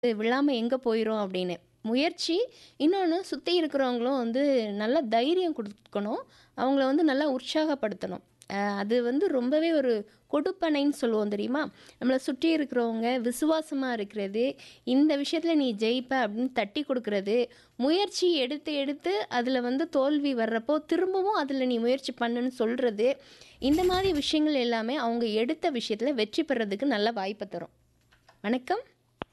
விழாம எங்க போயிரும் அப்படின்னு. முயற்சி, இன்னொன்னு சுத்தி இருக்கிறவங்களும் வந்து நல்ல தைரியம் குடுக்கணும். அவங்கள வந்து நல்லா உற்சாகப்படுத்தணும். அ அது வந்து ரொம்பவே ஒரு கொடுப்பனைன்னு சொல்லுவோம் தெரியுமா? நம்மள சுற்றி இருக்கிறவங்க விசுவாசமா இருக்கிறது, இந்த விஷயத்துல நீ ஜெயிப்ப அப்படின்னு தட்டி குடுக்குறது, முயற்சி எடுத்து எடுத்து அதுல வந்து தோல்வி வர்றப்போ திரும்பவும் அதுல நீ முயற்சி பண்ணுன்னு சொல்றது, இந்த மாரி விஷயங்கள் எல்லாமே அவங்க எடுத்த விஷயத்துல வெற்றி பெறதுக்கு நல்ல வாய்ப்ப தரும். வணக்கம்.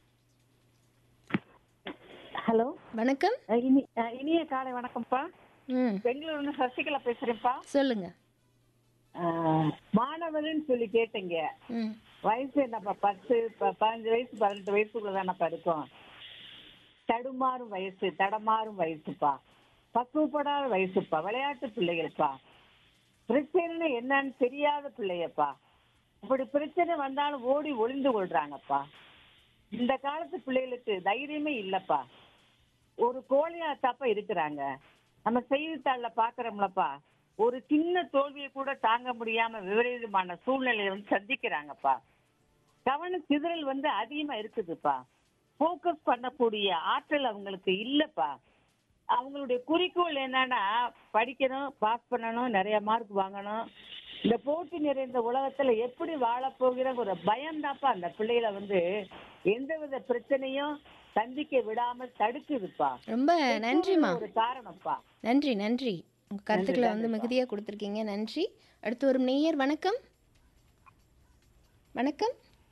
ஹலோ வணக்கம். அ, இனி அ, இனிய காலை வணக்கம்ப்பா ம். பெங்களூர்ல சசிகலா பேசுறேன்ப்பா சொல்லுங்க. ஆ, மாணவர்னு சொல்லி கேட்டீங்க ம். வயசு என்னப்பா பத்து ப- பதினஞ்சு வயசு பதினெட்டு வயசுக்குள்ள தானப்பா இருக்கும் தடுமாறும் வயசு தடமாறும் வயசுப்பா பக்குவப்படாத வயசுப்பா விளையாட்டு பிள்ளைகள்ப்பா பிரச்சனை என்னன்னு தெரியாத பிள்ளையப்பா இப்படி பிரச்சனை வந்தாலும் ஓடி ஒளிந்து கொள்றாங்கப்பா இந்த காலத்து பிள்ளைகளுக்கு தைரியமே இல்லப்பா ஒரு கோழியா தப்ப இருக்கிறாங்க நம்ம செய்தித்தாள்ல பாக்குறோம்லப்பா ஒரு சின்ன தோல்வியை கூட தாங்க முடியாம விபரீதமான சூழ்நிலையை வந்து சந்திக்கிறாங்கப்பா கவன சிதறல் வந்து அதிகமா இருக்குதுப்பா ஃபோக்கஸ் பண்ணக்கூடிய ஆற்றல் அவங்களுக்கு இல்லப்பா அவங்களுடைய குறிக்கோள் என்னன்னா படிக்கணும் பாஸ் பண்ணணும் நிறைய மார்க் வாங்கணும் இந்த போட்டி நிறைந்த உலகத்துல எப்படி வாழப் போகிறோங்கிற ஒரு பயம்தாப்பா அந்த பிள்ளைகளை வந்து எந்தவித பிரச்சனையும் சந்திக்க விடாம தடுக்குதுப்பா ரொம்ப நன்றிம்மா. ஒரு காரணம்ப்பா நன்றி, நன்றி. உங்க கருத்துக்களை வந்து மிகுதியா குடுத்துருக்கீங்க. நன்றி. அடுத்து வரும் நேயர் வணக்கம். வணக்கம்.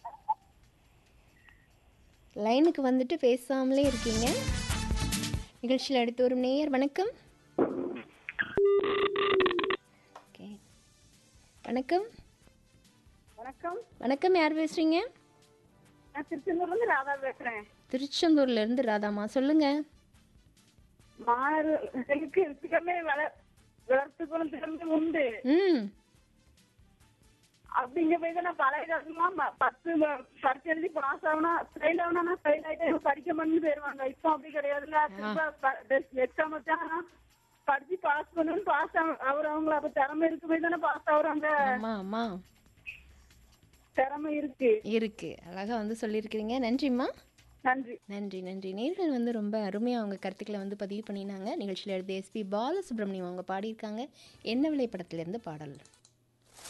லைனுக்கு வந்துட்டு பேசாமலே இருக்கீங்க. நிகழ்ச்சியில் அடுத்து வரும் நேயர் வணக்கம். ஓகே. வணக்கம். வணக்கம் வணக்கம் யார் பேசுறீங்க? நான் திருச்செந்தூர்ல இருந்து ராதா பேசுறேன் திருச்செந்தூர்ல இருந்து ராதாமா சொல்லுங்க. மாணவர்களுக்கு திறமை வள வளர்த்துக்கணும் திறமை உண்டு ம். அப்படிங்க போய் தான் நான் பழைய காலத்துலாம் ம- பத்து வ- பரீட்சை எழுதி பாஸ் ஆகனா ஃபெயில் ஆகனா ஃபெயில் ஆயிட்டு எனக்கு படிக்க மாட்டேன்னு போயிருவாங்க இப்போ அப்படி கிடையாதுல்ல திரும்ப எக்ஸாம் வச்சா படிச்சு பாஸ் பண்ணணும்னு பாஸ் அவர் அவங்கள அப்ப திறமை இருக்கு போய் தானே பாஸ் ஆகுறாங்க ஆமா ஆமா திறமை இருக்கு இருக்கு. அழகா வந்து சொல்லியிருக்கிறீங்க. நன்றிம்மா. நன்றி நன்றி நன்றி நேர்கள் வந்து ரொம்ப அருமையாக அவங்க கருத்துக்களை வந்து பதிவு பண்ணினாங்க நிகழ்ச்சியில் எடுத்து எஸ்பி பாலசுப்ரமணியம் அவங்க பாடியிருக்காங்க என்ன விலை படத்திலிருந்து பாடல்